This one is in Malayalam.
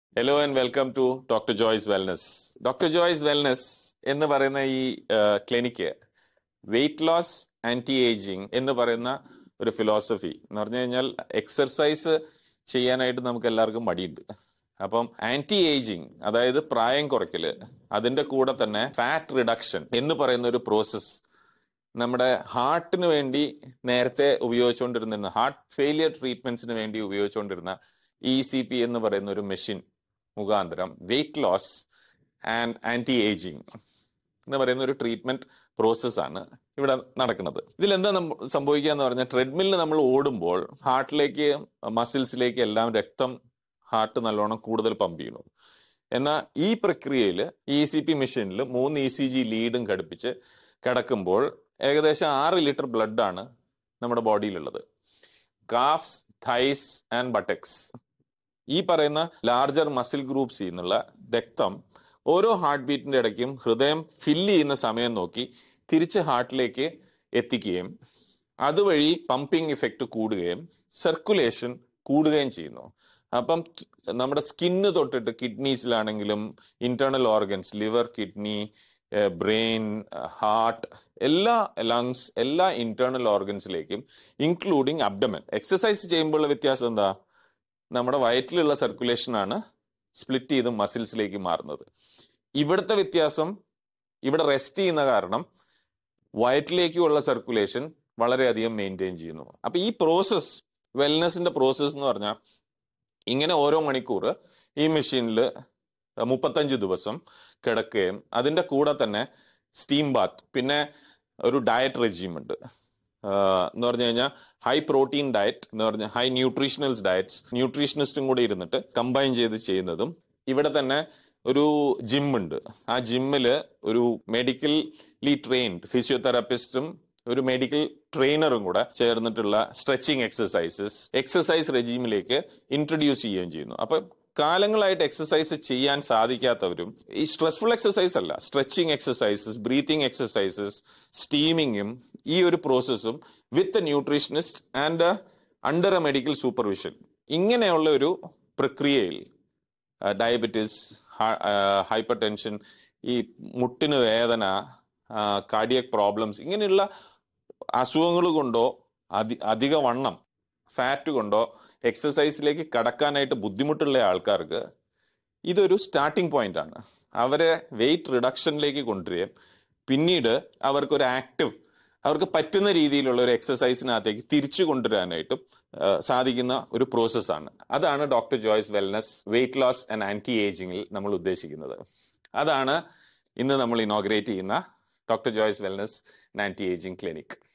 hello and welcome to doctor Joyce wellness doctor Joyce wellness എന്ന് പറയുന്ന ഈ clinic weight loss anti ageing എന്ന് പറയുന്ന ഒരു ഫിലോസഫി എന്ന് പറഞ്ഞു കഴിഞ്ഞാൽ എക്സർസൈസ് ചെയ്യാനായിട്ട് നമുക്ക് എല്ലാവർക്കും മടിയുണ്ട് അപ്പം ആന്റി ഏജിങ് അതായത് പ്രായം കുറയ്ക്കല് അതിന്റെ കൂടെ തന്നെ ഫാറ്റ് റിഡക്ഷൻ എന്ന് പറയുന്ന ഒരു പ്രോസസ്സ് നമ്മുടെ ഹാർട്ടിന് വേണ്ടി നേരത്തെ ഉപയോഗിച്ചുകൊണ്ടിരുന്ന ഹാർട്ട് ഫെയിലിയർ ട്രീറ്റ്മെന്റ്സിന് വേണ്ടി ഉപയോഗിച്ചുകൊണ്ടിരുന്ന ഇ സി പി എന്ന് പറയുന്ന ഒരു മെഷീൻ മുഖാന്തരം weight loss and anti ageing എന്ന് പറയുന്ന ഒരു ട്രീറ്റ്മെന്റ് പ്രോസസ്സാണ് ഇവിടെ നടക്കുന്നത് ഇതിലെന്താ സംഭവിക്കുക എന്ന് പറഞ്ഞാൽ ട്രെഡ്മില്ലിൽ നമ്മൾ ഓടുമ്പോൾ ഹാർട്ടിലേക്ക് മസിൽസിലേക്ക് എല്ലാം രക്തം ഹാർട്ട് നല്ലോണം കൂടുതൽ പമ്പ് ചെയ്യണം എന്നാൽ ഈ പ്രക്രിയയിൽ ഇ സി പി മെഷീനിൽ മൂന്ന് ഇ സി ജി ലീഡും ഘടിപ്പിച്ച് കിടക്കുമ്പോൾ ഏകദേശം ആറ് ലിറ്റർ ബ്ലഡ് ആണ് നമ്മുടെ ബോഡിയിലുള്ളത് കാഫ്സ് തൈസ് ആൻഡ് ബട്ടക്സ് ഈ പറയുന്ന ലാർജർ മസിൽ ഗ്രൂപ്പ്സ് നിന്നുള്ള രക്തം ഓരോ ഹാർട്ട് ബീറ്റിന്റെ ഇടയ്ക്കും ഹൃദയം ഫില്ല് ചെയ്യുന്ന സമയം നോക്കി തിരിച്ച് ഹാർട്ടിലേക്ക് എത്തിക്കുകയും അതുവഴി പമ്പിങ് ഇഫക്റ്റ് കൂടുകയും സർക്കുലേഷൻ കൂടുകയും ചെയ്യുന്നു അപ്പം നമ്മുടെ സ്കിന്ന് തൊട്ടിട്ട് കിഡ്നീസിലാണെങ്കിലും internal organs liver kidney brain heart എല്ലാ ലങ്സ് എല്ലാ ഇന്റേണൽ ഓർഗൻസിലേക്കും ഇൻക്ലൂഡിങ് അബ്ഡമൻ എക്സസൈസ് ചെയ്യുമ്പോഴുള്ള വ്യത്യാസം എന്താ നമ്മുടെ വയറ്റിലുള്ള സർക്കുലേഷൻ ആണ് സ്പ്ലിറ്റ് ചെയ്ത് മസിൽസിലേക്ക് മാറുന്നത് ഇവിടുത്തെ വ്യത്യാസം ഇവിടെ റെസ്റ്റ് ചെയ്യുന്ന കാരണം വയറ്റിലേക്കുള്ള സർക്കുലേഷൻ വളരെയധികം മെയിൻറ്റെയിൻ ചെയ്യുന്നു അപ്പൊ ഈ പ്രോസസ് വെൽനെസിന്റെ പ്രോസസ്സ് എന്ന് പറഞ്ഞാൽ ഇങ്ങനെ ഓരോ മണിക്കൂർ ഈ മെഷീനിൽ മുപ്പത്തഞ്ച് ദിവസം കിടക്കുകയും അതിന്റെ കൂടെ തന്നെ സ്റ്റീം ബാത്ത് പിന്നെ ഒരു ഡയറ്റ് റെജീം ഉണ്ട് എന്ന് പറഞ്ഞു കഴിഞ്ഞാൽ ഹൈ പ്രോട്ടീൻ ഡയറ്റ് എന്ന് പറഞ്ഞാൽ ഹൈ ന്യൂട്രീഷണൽസ് ഡയറ്റ്സ് ന്യൂട്രീഷനിസ്റ്റും കൂടി ഇരുന്നിട്ട് കമ്പൈൻ ചെയ്ത് ചെയ്യുന്നതും ഇവിടെ തന്നെ ഒരു ജിം ഉണ്ട് ആ ജിമ്മില് ഒരു മെഡിക്കലി ട്രെയിൻഡ് ഫിസിയോതെറാപ്പിസ്റ്റും ഒരു മെഡിക്കൽ ട്രെയിനറും കൂടെ ചേർന്നിട്ടുള്ള സ്ട്രെച്ചിങ് എക്സസൈസസ് എക്സസൈസ് റെജീമിലേക്ക് ഇൻട്രൊഡ്യൂസ് ചെയ്യുകയും ചെയ്യുന്നു അപ്പൊ കാലങ്ങളായിട്ട് എക്സസൈസ് ചെയ്യാൻ സാധിക്കാത്തവരും ഈ സ്ട്രെസ്ഫുൾ എക്സസൈസ് അല്ല സ്ട്രെച്ചിങ് എക്സസൈസസ് ബ്രീത്തിങ് എക്സസൈസസ് സ്റ്റീമിങ്ങും ഈ ഒരു പ്രോസസ്സും with nutritionist and under a medical supervision ഇങ്ങനെയുള്ള ഒരു പ്രക്രിയയിൽ ഡയബറ്റിസ് ഹൈപ്പർ ടെൻഷൻ ഈ മുട്ടിന് വേദന കാർഡിയക് പ്രോബ്ലംസ് ഇങ്ങനെയുള്ള അസുഖങ്ങൾ കൊണ്ടോ അധി അധിക വണ്ണം ഫാറ്റ് കൊണ്ടോ എക്സസൈസിലേക്ക് കടക്കാനായിട്ട് ബുദ്ധിമുട്ടുള്ള ആൾക്കാർക്ക് ഇതൊരു സ്റ്റാർട്ടിംഗ് പോയിന്റ് ആണ് അവരെ വെയിറ്റ് റിഡക്ഷനിലേക്ക് കൊണ്ടുവരികയും പിന്നീട് അവർക്കൊരു ആക്റ്റീവ് അവർക്ക് പറ്റുന്ന രീതിയിലുള്ള ഒരു എക്സസൈസിനകത്തേക്ക് തിരിച്ചു കൊണ്ടുവരാനായിട്ടും സാധിക്കുന്ന ഒരു പ്രോസസ്സാണ് അതാണ് doctor Joyce wellness weight loss and anti ഏജിങ്ങിൽ നമ്മൾ ഉദ്ദേശിക്കുന്നത് അതാണ് ഇന്ന് നമ്മൾ ഇനോഗ്രേറ്റ് ചെയ്യുന്ന doctor Joyce wellness anti ageing clinic